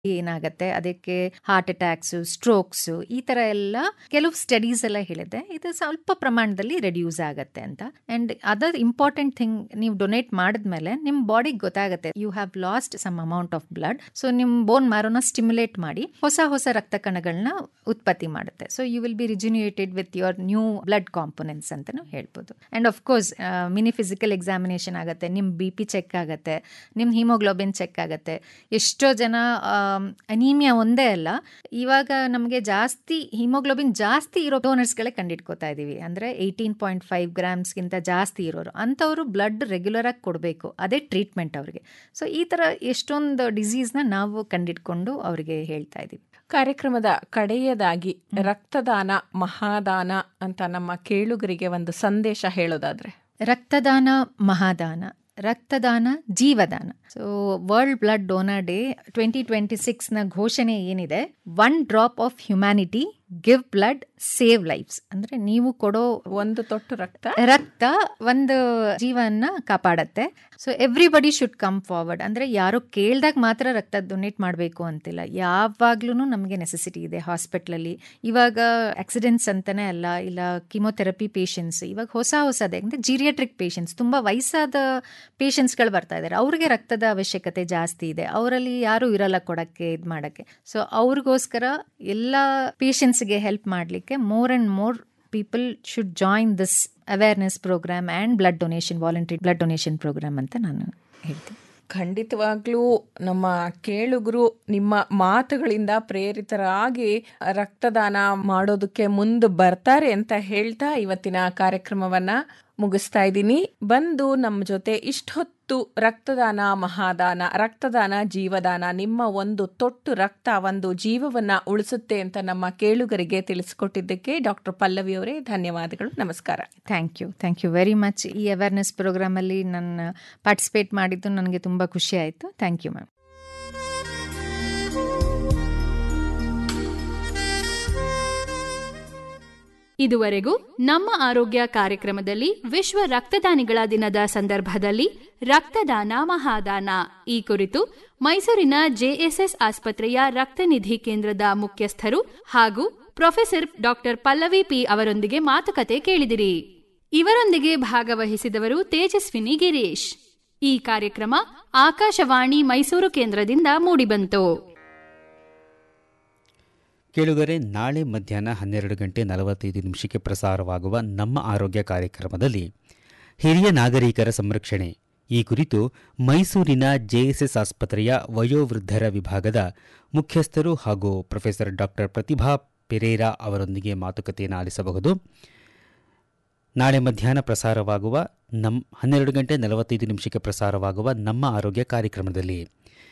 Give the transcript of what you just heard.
ಏನಾಗತ್ತೆ ಅದಕ್ಕೆ heart attacks strokes ಈ ತರ ಎಲ್ಲ ಕೆಲವು ಸ್ಟಡೀಸ್ ಎಲ್ಲ ಹೇಳಿದೆ ಇದು ಸ್ವಲ್ಪ ಪ್ರಮಾಣದಲ್ಲಿ ರೆಡ್ಯೂಸ್ ಆಗತ್ತೆ ಅಂತ ಅಂಡ್ ಅದರ್ ಇಂಪಾರ್ಟೆಂಟ್ ಥಿಂಗ್ ನೀವು ಡೊನೇಟ್ ಮಾಡಿದ್ಮೇಲೆ ನಿಮ್ಮ ಬಾಡಿಗೆ ಗೊತ್ತಾಗುತ್ತೆ you have lost some amount of blood so ನಿಮ್ಮ ಬೋನ್ ಮ್ಯಾರೋನ ಸ್ಟಿಮ್ಯುಲೇಟ್ ಮಾಡಿ ಹೊಸ ಹೊಸ ರಕ್ತ ಕಣಗಳನ್ನ ಉತ್ಪತ್ತಿ ಮಾಡುತ್ತೆ so you will be rejuvenated with your new blood components ಅಂತಾನು ಹೇಳ್ಬೋದು and of course mini physical examination ಆಗುತ್ತೆ ನಿಮ್ಮ ಬಿ ಪಿ ಚೆಕ್ ಆಗುತ್ತೆ ನಿಮ್ಮ ಹಿಮೋಗ್ಲೋಬಿನ್ ಚೆಕ್ ಆಗುತ್ತೆ ಎಷ್ಟೋ ಜನ ಅನೀಮಿಯಾ ಒಂದೇ ಅಲ್ಲ ಇವಾಗ ನಮಗೆ ಜಾಸ್ತಿ ಹಿಮೋಗ್ಲೋಬಿನ್ ಜಾಸ್ತಿ ಇರೋ ಡೋನರ್ಸ್ಗಳೇ ಕಂಡಿಡ್ಕೋತಾ ಇದೀವಿ ಅಂದ್ರೆ ಏಯ್ಟೀನ್ ಪಾಯಿಂಟ್ ಫೈವ್ ಗ್ರಾಮ್ಸ್ಗಿಂತ ಜಾಸ್ತಿ ಇರೋರು ಅಂಥವ್ರು ಬ್ಲಡ್ ರೆಗ್ಯುಲರ್ ಆಗಿ ಕೊಡಬೇಕು ಅದೇ ಟ್ರೀಟ್ಮೆಂಟ್ ಅವ್ರಿಗೆ ಸೊ ಈ ಥರ ಎಷ್ಟೊಂದು ಡಿಸೀಸ್ನ ನಾವು ಕಂಡಿಡ್ಕೊಂಡು ಅವರಿಗೆ ಹೇಳ್ತಾ ಇದ್ದೀವಿ ಕಾರ್ಯಕ್ರಮದ ಕಡೆಯದಾಗಿ ರಕ್ತದಾನ ಮಹಾದಾನ ಅಂತ ನಮ್ಮ ಕೇಳುಗರಿಗೆ ಒಂದು ಸಂದೇಶ ಹೇಳೋದಾದ್ರೆ ರಕ್ತದಾನ ಮಹಾದಾನ ರಕ್ತದಾನ ಜೀವದಾನ so world blood donor day twenty twenty ಸಿಕ್ಸ್ನ ಘೋಷಣೆ ಏನಿದೆ one drop of humanity give blood save lives ಅಂದ್ರೆ ನೀವು ಕೊಡೋ ಒಂದು ತೊಟ್ಟು ರಕ್ತ ರಕ್ತ ಒಂದು ಜೀವನ ಕಾಪಾಡತ್ತೆ so everybody should come forward ಅಂದ್ರೆ ಯಾರು ಕೇಳ್ದಾಗ ಮಾತ್ರ ರಕ್ತ ಡೊನೇಟ್ ಮಾಡಬೇಕು ಅಂತಿಲ್ಲ ಯಾವಾಗ್ಲೂ ನಮಗೆ ನೆಸೆಸಿಟಿ ಇದೆ ಹಾಸ್ಪಿಟ್ಲಲ್ಲಿ ಇವಾಗ ಆಕ್ಸಿಡೆಂಟ್ಸ್ ಅಂತಾನೆ ಅಲ್ಲ ಇಲ್ಲ ಕಿಮೊಥೆರಪಿ ಪೇಷಂಟ್ಸ್ ಇವಾಗ ಹೊಸ ಹೊಸದೇ ಅಂದ್ರೆ ಜೀರಿಯಾಟ್ರಿಕ್ ಪೇಷಂಟ್ಸ್ ತುಂಬಾ ವಯಸ್ಸಾದ ಪೇಷಂಟ್ಸ್ಗಳು ಬರ್ತಾ ಇದ್ದಾರೆ ಅವ್ರಿಗೆ ರಕ್ತದ ಅವಶ್ಯಕತೆ ಜಾಸ್ತಿ ಇದೆ ಅವರಲ್ಲಿ ಯಾರು ಇರಲ್ಲ ಕೊಡಕ್ಕೆ ಇದು ಮಾಡಕ್ಕೆ ಸೊ ಅವ್ರಿಗೋಸ್ಕರ ಎಲ್ಲ ಪೇಷಂಟ್ಸ್ಗೆ ಹೆಲ್ಪ್ ಮಾಡಲಿಕ್ಕೆ more and more people should join this awareness programme and blood donation voluntary blood donation programme ಅಂತ ನಾನು ಹೇಳ್ತೀನಿ ಖಂಡಿತವಾಗ್ಲೂ ನಮ್ಮ ಕೇಳುಗರು ನಿಮ್ಮ ಮಾತುಗಳಿಂದ ಪ್ರೇರಿತರಾಗಿ ರಕ್ತದಾನ ಮಾಡೋದಕ್ಕೆ ಮುಂದೆ ಬರ್ತಾರೆ ಅಂತ ಹೇಳ್ತಾ ಇವತ್ತಿನ ಕಾರ್ಯಕ್ರಮವನ್ನ ಮುಗಿಸ್ತಾ ಇದ್ದೀನಿ ಬಂದು ನಮ್ಮ ಜೊತೆ ಇಷ್ಟೊತ್ತು ರಕ್ತದಾನ ಮಹಾದಾನ ರಕ್ತದಾನ ಜೀವದಾನ ನಿಮ್ಮ ಒಂದು ತೊಟ್ಟು ರಕ್ತ ಒಂದು ಜೀವವನ್ನ ಉಳಿಸುತ್ತೆ ಅಂತ ನಮ್ಮ ಕೇಳುಗರಿಗೆ ತಿಳಿಸಿಕೊಟ್ಟಿದ್ದಕ್ಕೆ ಡಾಕ್ಟರ್ ಪಲ್ಲವಿ ಅವರೇ ಧನ್ಯವಾದಗಳು ನಮಸ್ಕಾರ thank you thank you very much ಈ ಅವೇರ್ನೆಸ್ ಪ್ರೋಗ್ರಾಮಲ್ಲಿ ನಾನು ಪಾರ್ಟಿಸಿಪೇಟ್ ಮಾಡಿದ್ದು ನನಗೆ ತುಂಬ ಖುಷಿ ಆಯಿತು ಥ್ಯಾಂಕ್ ಯು ಮ್ಯಾಮ್ ಇದುವರೆಗೂ ನಮ್ಮ ಆರೋಗ್ಯ ಕಾರ್ಯಕ್ರಮದಲ್ಲಿ ವಿಶ್ವ ರಕ್ತದಾನಿಗಳ ದಿನದ ಸಂದರ್ಭದಲ್ಲಿ ರಕ್ತದಾನ ಮಹಾದಾನ ಈ ಕುರಿತು ಮೈಸೂರಿನ ಜೆಎಸ್ಎಸ್ ಆಸ್ಪತ್ರೆಯ ರಕ್ತನಿಧಿ ಕೇಂದ್ರದ ಮುಖ್ಯಸ್ಥರು ಹಾಗೂ ಪ್ರೊಫೆಸರ್ ಡಾಕ್ಟರ್ ಪಲ್ಲವಿ ಪಿ ಅವರೊಂದಿಗೆ ಮಾತುಕತೆ ಕೇಳಿದಿರಿ ಇವರೊಂದಿಗೆ ಭಾಗವಹಿಸಿದವರು ತೇಜಸ್ವಿನಿ ಗಿರೀಶ್ ಈ ಕಾರ್ಯಕ್ರಮ ಆಕಾಶವಾಣಿ ಮೈಸೂರು ಕೇಂದ್ರದಿಂದ ಮೂಡಿಬಂತು ಕೇಳುಗರೆ ನಾಳೆ ಮಧ್ಯಾಹ್ನ ಹನ್ನೆರಡು ಗಂಟೆ ನಲವತ್ತೈದು ನಿಮಿಷಕ್ಕೆ ಪ್ರಸಾರವಾಗುವ ನಮ್ಮ ಆರೋಗ್ಯ ಕಾರ್ಯಕ್ರಮದಲ್ಲಿ ಹಿರಿಯ ನಾಗರಿಕರ ಸಂರಕ್ಷಣೆ ಈ ಕುರಿತು ಮೈಸೂರಿನ ಜೆಎಸ್ಎಸ್ ಆಸ್ಪತ್ರೆಯ ವಯೋವೃದ್ಧರ ವಿಭಾಗದ ಮುಖ್ಯಸ್ಥರು ಹಾಗೂ ಪ್ರೊಫೆಸರ್ ಡಾಕ್ಟರ್ ಪ್ರತಿಭಾ ಪೆರೇರಾ ಅವರೊಂದಿಗೆ ಮಾತುಕತೆಯನ್ನು ಆಲಿಸಬಹುದು ನಾಳೆ ಮಧ್ಯಾಹ್ನ ಪ್ರಸಾರವಾಗುವ ನಮ್ ಹನ್ನೆರಡು ಗಂಟೆ ನಲವತ್ತೈದು ನಿಮಿಷಕ್ಕೆ ಪ್ರಸಾರವಾಗುವ ನಮ್ಮ ಆರೋಗ್ಯ ಕಾರ್ಯಕ್ರಮದಲ್ಲಿ